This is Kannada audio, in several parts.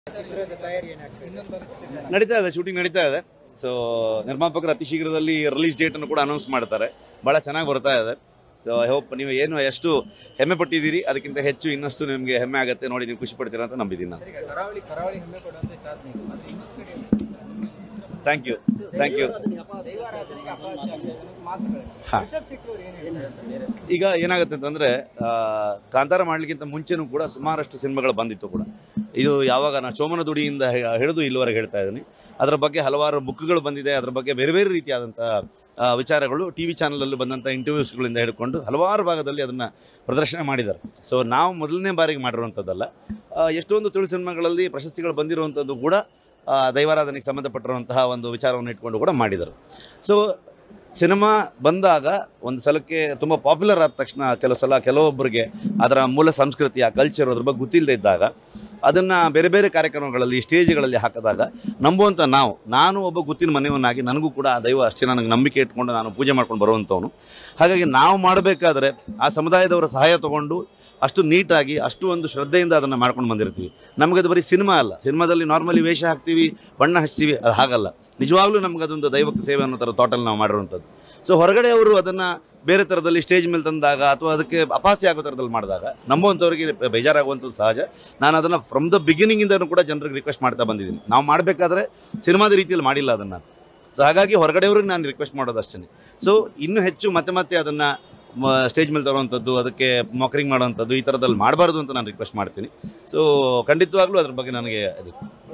ನಡೀತಾ ಇದೆ ಶೂಟಿಂಗ್ ನಡೀತಾ ಇದೆ ಸೊ ನಿರ್ಮಾಪಕರು ಅತಿ ಶೀಘ್ರದಲ್ಲಿ ರಿಲೀಸ್ ಡೇಟನ್ನು ಕೂಡ ಅನೌನ್ಸ್ ಮಾಡ್ತಾರೆ ಭಾಳ ಚೆನ್ನಾಗಿ ಬರ್ತಾ ಇದೆ ಸೊ ಐ ಹೋಪ್ ನೀವು ಏನು ಎಷ್ಟು ಹೆಮ್ಮೆ ಪಟ್ಟಿದ್ದೀರಿ ಅದಕ್ಕಿಂತ ಹೆಚ್ಚು ಇನ್ನಷ್ಟು ನಿಮಗೆ ಹೆಮ್ಮೆ ಆಗುತ್ತೆ ನೋಡಿ ನೀವು ಖುಷಿ ಪಡ್ತೀರಾ ಅಂತ ನಂಬಿದ್ದೀನಿ ನಾನು ಕರಾವಳಿ ಕರಾವಳಿ ಹೆಮ್ಮೆ ಪಡುವಂತ ಸಾಧನೆ ಇದು. ಮತ್ತೆ ಇನ್ನೊಂದು ಕಡೆ ಥ್ಯಾಂಕ್ ಯು ಥ್ಯಾಂಕ್ ಯು ದೈವಾರಾಧನೆಗೆ ಅಪವಾದ ಮಾತುಗಳು ಹಾ. ರಿಷಬ್ ಶೆಟ್ಟಿ ಅವರು ಏನು ಹೇಳ್ತಾರೆ ಈಗ ಏನಾಗುತ್ತೆ ಅಂತಂದರೆ ಕಾಂತಾರ ಮಾಡಲಿಕ್ಕಿಂತ ಮುಂಚೆನೂ ಕೂಡ ಸುಮಾರಷ್ಟು ಸಿನಿಮಾಗಳು ಬಂದಿತ್ತು ಕೂಡ ಇದು ಯಾವಾಗ ನಾನು ಚೋಮನ ದುಡಿಯಿಂದ ಹೆ- ಹಿಡಿದು ಇಲ್ಲಿವರೆಗೆ ಹೇಳ್ತಾ ಇದ್ದೀನಿ ಅದರ ಬಗ್ಗೆ ಹಲವಾರು ಬುಕ್ಗಳು ಬಂದಿದೆ ಅದರ ಬಗ್ಗೆ ಬೇರೆ ಬೇರೆ ರೀತಿಯಾದಂಥ ಆ, ವಿಚಾರಗಳು ಟಿ ವಿ ಚಾನಲಲ್ಲಿ ಬಂದಂಥ ಇಂಟರ್ವ್ಯೂಸ್ಗಳಿಂದ ಹಿಡ್ಕೊಂಡು ಹಲವಾರು ಭಾಗದಲ್ಲಿ ಅದನ್ನು ಪ್ರದರ್ಶನ ಮಾಡಿದ್ದಾರೆ ಸೊ ನಾವು ಮೊದಲನೇ ಬಾರಿಗೆ ಮಾಡಿರುವಂಥದ್ದಲ್ಲ ಆ, ಎಷ್ಟೊಂದು ತುಳು ಸಿನಿಮಾಗಳಲ್ಲಿ ಪ್ರಶಸ್ತಿಗಳು ಬಂದಿರುವಂಥದ್ದು ಕೂಡ ಆ, ದೈವಾರಾಧನೆಗೆ ಸಂಬಂಧಪಟ್ಟಿರುವಂತಹ ಒಂದು ವಿಚಾರವನ್ನು ಇಟ್ಕೊಂಡು ಕೂಡ ಮಾಡಿದರು ಸೊ ಸಿನಿಮಾ ಬಂದಾಗ ಒಂದು ಸಲಕ್ಕೆ ತುಂಬ ಪಾಪ್ಯುಲರ್ ಆದ ತಕ್ಷಣ ಕೆಲವು ಸಲ ಕೆಲವೊಬ್ಬರಿಗೆ ಅದರ ಮೂಲ ಸಂಸ್ಕೃತಿ ಆ ಕಲ್ಚರ್ ಅದ್ರ ಬಗ್ಗೆ ಗೊತ್ತಿಲ್ಲದೆ ಇದ್ದಾಗ ಅದನ್ನು ಬೇರೆ ಬೇರೆ ಕಾರ್ಯಕ್ರಮಗಳಲ್ಲಿ ಸ್ಟೇಜ್ಗಳಲ್ಲಿ ಹಾಕಿದಾಗ ನಂಬುವಂಥ ನಾವು ನಾನು ಒಬ್ಬ ಗುತ್ತಿನ ಮನೆಯವನಾಗಿ ನನಗೂ ಕೂಡ ಆ ದೈವ ಅಷ್ಟೇ ನನಗೆ ನಂಬಿಕೆ ಇಟ್ಕೊಂಡು ನಾನು ಪೂಜೆ ಮಾಡ್ಕೊಂಡು ಬರುವಂಥವನು ಹಾಗಾಗಿ ನಾವು ಮಾಡಬೇಕಾದ್ರೆ ಆ ಸಮುದಾಯದವರ ಸಹಾಯ ತಗೊಂಡು ಅಷ್ಟು ನೀಟಾಗಿ ಅಷ್ಟು ಒಂದು ಶ್ರದ್ಧೆಯಿಂದ ಅದನ್ನು ಮಾಡ್ಕೊಂಡು ಬಂದಿರ್ತೀವಿ ನಮಗೆ ಅದು ಬರೀ ಸಿನಿಮಾ ಅಲ್ಲ ಸಿನಿಮಾದಲ್ಲಿ ನಾರ್ಮಲಿ ವೇಷ ಹಾಕ್ತೀವಿ ಬಣ್ಣ ಹಚ್ತೀವಿ ಅದು ಹಾಗಲ್ಲ ನಿಜವಾಗ್ಲೂ ನಮ್ಗೆ ಅದೊಂದು ದೈವಕ್ಕೆ ಸೇವೆ ಅನ್ನೋ ಥರ ಥಾಟಲ್ಲಿ ನಾವು ಮಾಡಿರುವಂಥದ್ದು ಸೊ ಹೊರಗಡೆ ಅವರು ಅದನ್ನು ಬೇರೆ ಥರದಲ್ಲಿ ಸ್ಟೇಜ್ ಮೇಲೆ ತಂದಾಗ ಅಥವಾ ಅದಕ್ಕೆ ಅಪಾಸ್ಯ ಆಗೋ ಥರದಲ್ಲಿ ಮಾಡಿದಾಗ ನಮ್ಮುವಂಥವ್ರಿಗೆ ಬೇಜಾರಾಗುವಂಥದ್ದು ಸಹಜ ನಾನು ಅದನ್ನು ಫ್ರಮ್ ದ ಬಿಗಿನಿಂಗಿಂದನೂ ಕೂಡ ಜನರಿಗೆ ರಿಕ್ವೆಸ್ಟ್ ಮಾಡ್ತಾ ಬಂದಿದ್ದೀನಿ ನಾವು ಮಾಡಬೇಕಾದ್ರೆ ಸಿನಿಮಾದ ರೀತಿಯಲ್ಲಿ ಮಾಡಿಲ್ಲ ಅದನ್ನು ಸೊ ಹಾಗಾಗಿ ಹೊರಗಡೆಯವ್ರಿಗೆ ನಾನು ರಿಕ್ವೆಸ್ಟ್ ಮಾಡೋದು ಅಷ್ಟೇ ಸೊ ಇನ್ನೂ ಹೆಚ್ಚು ಮತ್ತೆ ಮತ್ತೆ ಅದನ್ನು ಸ್ಟೇಜ್ ಮೇಲೆ ತರುವಂಥದ್ದು ಅದಕ್ಕೆ ಮಾಕರಿಂಗ್ ಮಾಡುವಂಥದ್ದು ಈ ಥರದಲ್ಲಿ ಮಾಡಬಾರ್ದು ಅಂತ ನಾನು ರಿಕ್ವೆಸ್ಟ್ ಮಾಡ್ತೀನಿ ಸೊ ಖಂಡಿತವಾಗ್ಲೂ ಅದ್ರ ಬಗ್ಗೆ ನನಗೆ ಇದು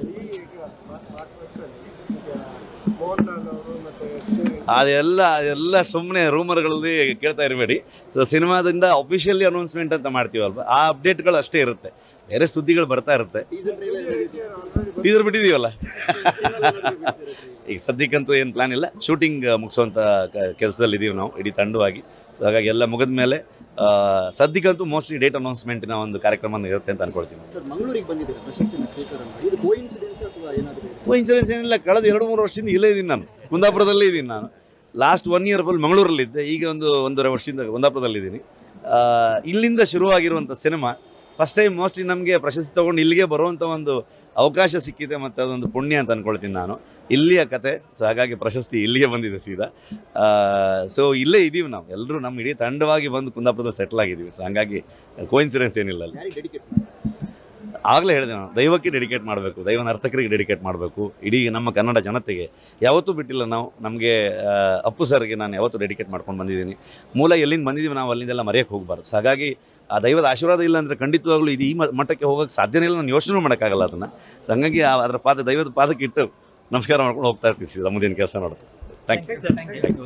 ಅದೆಲ್ಲ ಅದೆಲ್ಲ ಸುಮ್ಮನೆ ರೂಮರ್ಗಳಲ್ಲಿ ಕೇಳ್ತಾ ಇರಬೇಡಿ ಸೊ ಸಿನಿಮಾದಿಂದ ಅಫಿಷಿಯಲಿ ಅನೌನ್ಸ್ಮೆಂಟ್ ಅಂತ ಮಾಡ್ತೀವಲ್ವ ಆ ಅಪ್ಡೇಟ್ಗಳು ಅಷ್ಟೇ ಇರುತ್ತೆ ಬೇರೆ ಸುದ್ದಿಗಳು ಬರ್ತಾ ಇರುತ್ತೆ ಟೀಸರ್ ಬಿಟ್ಟಿದ್ದೀವಲ್ಲ ಈಗ ಸದ್ಯಕ್ಕಂತೂ ಏನು ಪ್ಲಾನ್ ಇಲ್ಲ ಶೂಟಿಂಗ್ ಮುಗಿಸುವಂಥ ಕೆಲಸದಲ್ಲಿ ಇದ್ದೀವಿ ನಾವು ಇಡೀ ತಂಡವಾಗಿ ಸೊ ಹಾಗಾಗಿ ಎಲ್ಲ ಮುಗಿದ ಮೇಲೆ ಆ, ಸದ್ಯಕ್ಕಂತೂ ಮೋಸ್ಟ್ಲಿ ಡೇಟ್ ಅನೌನ್ಸ್ಮೆಂಟಿನ ಒಂದು ಕಾರ್ಯಕ್ರಮ ಇರುತ್ತೆ ಅಂತ ಅನ್ಕೊಳ್ತೀನಿ ಸರ್ ಮಂಗಳೂರಿಗೆ ಬಂದಿದ್ದೀರಾ ಪ್ರಶಸ್ತಿನ ಸ್ವೀಕಾರ ಮಾಡಿ ಇದು ಕೋಇನ್ಸಿಡೆನ್ಸ್ ಅಥವಾ ಏನಾದರೂ ಇನ್ಸೂರೆನ್ಸ್ ಏನಿಲ್ಲ ಕಳೆದ ಎರಡು ಮೂರು ವರ್ಷದಿಂದ ಇಲ್ಲೇ ಇದ್ದೀನಿ ನಾನು ಕುಂದಾಪುರದಲ್ಲೇ ಇದ್ದೀನಿ ನಾನು ಲಾಸ್ಟ್ ಒನ್ ಇಯರ್ ಫುಲ್ ಮಂಗಳೂರಲ್ಲಿದ್ದೆ ಈಗ ಒಂದು ಒಂದೂವರೆ ವರ್ಷದಿಂದ ಕುಂದಾಪುರದಲ್ಲಿದ್ದೀನಿ ಆ, ಇಲ್ಲಿಂದ ಶುರುವಾಗಿರುವಂಥ ಸಿನಿಮಾ ಫಸ್ಟ್ ಟೈಮ್ ಮೋಸ್ಟ್ಲಿ ನಮಗೆ ಪ್ರಶಸ್ತಿ ತೊಗೊಂಡು ಇಲ್ಲಿಗೆ ಬರುವಂಥ ಒಂದು ಅವಕಾಶ ಸಿಕ್ಕಿದೆ ಮತ್ತು ಅದೊಂದು ಪುಣ್ಯ ಅಂತ ಅಂದ್ಕೊಳ್ತೀನಿ ನಾನು ಇಲ್ಲಿಯ ಕತೆ ಸೊ ಹಾಗಾಗಿ ಪ್ರಶಸ್ತಿ ಇಲ್ಲಿಗೆ ಬಂದಿದೆ ಸೀದಾ ಸೊ ಇಲ್ಲೇ ಇದ್ದೀವಿ ನಾವು ಎಲ್ಲರೂ ನಮ್ಮ ಇಡೀ ತಂಡವಾಗಿ ಬಂದು ಕುಂದಾಪುರದಲ್ಲಿ ಸೆಟ್ಲ್ ಆಗಿದ್ದೀವಿ ಸೊ ಹಾಗಾಗಿ ಕೋಇನ್ಸಿಡೆನ್ಸ್ ಏನಿಲ್ಲ ಅಲ್ಲಿ ಯಾರಿಗೆ ಡೆಡಿಕೇಟ್ ಆಗಲೇ ಹೇಳಿದೆ ನಾನು ದೈವಕ್ಕೆ ಡೆಡಿಕೇಟ್ ಮಾಡಬೇಕು ದೈವ ನರ್ತಕರಿಗೆ ಡೆಡಿಕೇಟ್ ಮಾಡಬೇಕು ಇಡೀ ನಮ್ಮ ಕನ್ನಡ ಜನತೆಗೆ ಯಾವತ್ತೂ ಬಿಟ್ಟಿಲ್ಲ ನಾವು ನಮಗೆ ಅಪ್ಪು ಸರ್ಗೆ ನಾನು ಯಾವತ್ತೂ ಡೆಡಿಕೇಟ್ ಮಾಡ್ಕೊಂಡು ಬಂದಿದ್ದೀನಿ ಮೂಲ ಎಲ್ಲಿಂದ ಬಂದಿದ್ದೀವಿ ನಾವು ಅಲ್ಲಿಂದೆಲ್ಲ ಮರೆಯೋಕ್ಕೆ ಹೋಗಬಾರ್ದು ಸೊ ಹಾಗಾಗಿ ಆ ದೈವದ ಆಶೀರ್ವಾದ ಇಲ್ಲ ಅಂದರೆ ಖಂಡಿತವಾಗ್ಲೂ ಇದು ಈ ಮ- ಮಟ್ಟಕ್ಕೆ ಹೋಗೋಕ್ಕೆ ಸಾಧ್ಯನೇ ಇಲ್ಲ ನಾನು ಯೋಚನೆ ಮಾಡೋಕ್ಕಾಗಲ್ಲ ಅದನ್ನು ಸೊ ಹಂಗಾಗಿ ಆ- ಅದರ ಪಾದ ದೈವದ ಪಾದಕ್ಕೆ ಇಟ್ಟು ನಮಸ್ಕಾರ ಮಾಡ್ಕೊಂಡು ಹೋಗ್ತಾ ಇರ್ತೀವಿ ಸೀದಾ ಮುಂದಿನ ಕೆಲಸ ನೋಡ್ತಾ ಥ್ಯಾಂಕ್ ಯು